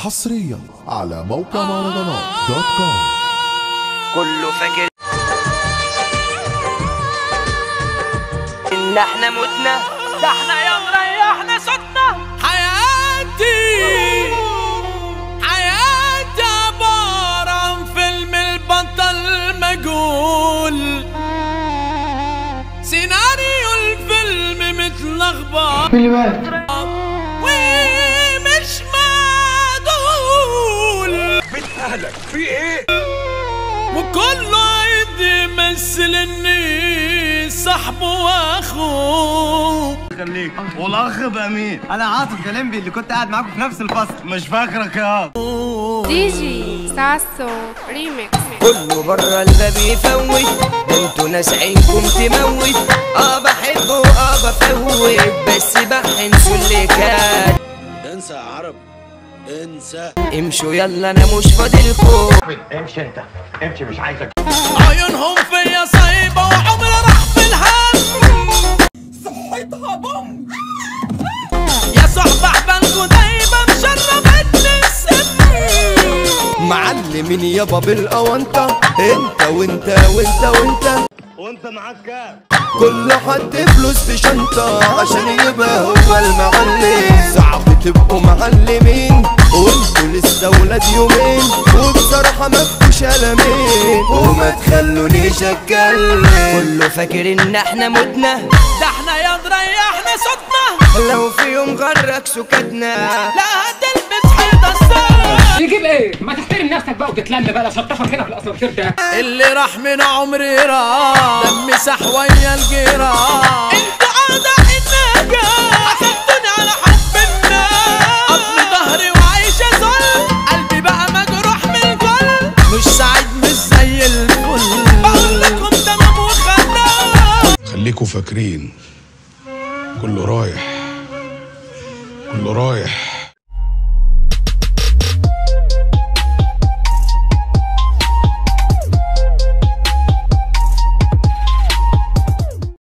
حصريا على موقع مهرجانات دوت كوم كله فاكر ان احنا متنا ده احنا يا مريحنا صوتنا حياتي حياتي عبارة عن فيلم البطل مجهول سيناريو الفيلم متلخبط ومش معدول اهلك في ايه وكله عايز يمثل اني صاحبه واخوه خليك والاخ بامين انا عاطف جلمبي اللي كنت قاعد معاكم في نفس الفصل مش فاكرك يا دي جي ساسو ريميكس كله بره الباب يفوت ده انتوا ناس عينكم تموت اه بحب واه بفوت بس بحنسوا اللي كان انسى يا عرب انسى امشوا يلا انا مش فاضلكم عيونهم فيا صايبة وعمري راح في الهم صحتها بوم يا صحبة احبالكوا دايما مشربتني السم معلمين يابا بالاونطة انت وانت وانت وانت وانت معاك كام كل حد فلوس في شنطة عشان يبقى هو المعلم صعب تبقوا معلمين وانتوا لسه ولاد يومين وبصراحة ما فيكوش قلمين وما تخلونيش اتكلم كله فاكر ان احنا متنا ده احنا يا ريحنا صوتنا لو في يوم غرك سكتنا لا هتلبس حيطة السما تجيب ايه؟ ما تحترم نفسك بقى وتتلم بقى شطفك هنا في الاسانسير ده اللي راح من عمري راح دمي سح ويا الجيران انتوا اعداء النجاة حسبتوني على حب الناس قطمي ظهري وعايشة ظل قلبي بقى مجروح من الجل مش سعيد مش زي الفل بقول لكم تمام وخلاص خليكوا فاكرين كله رايح كله رايح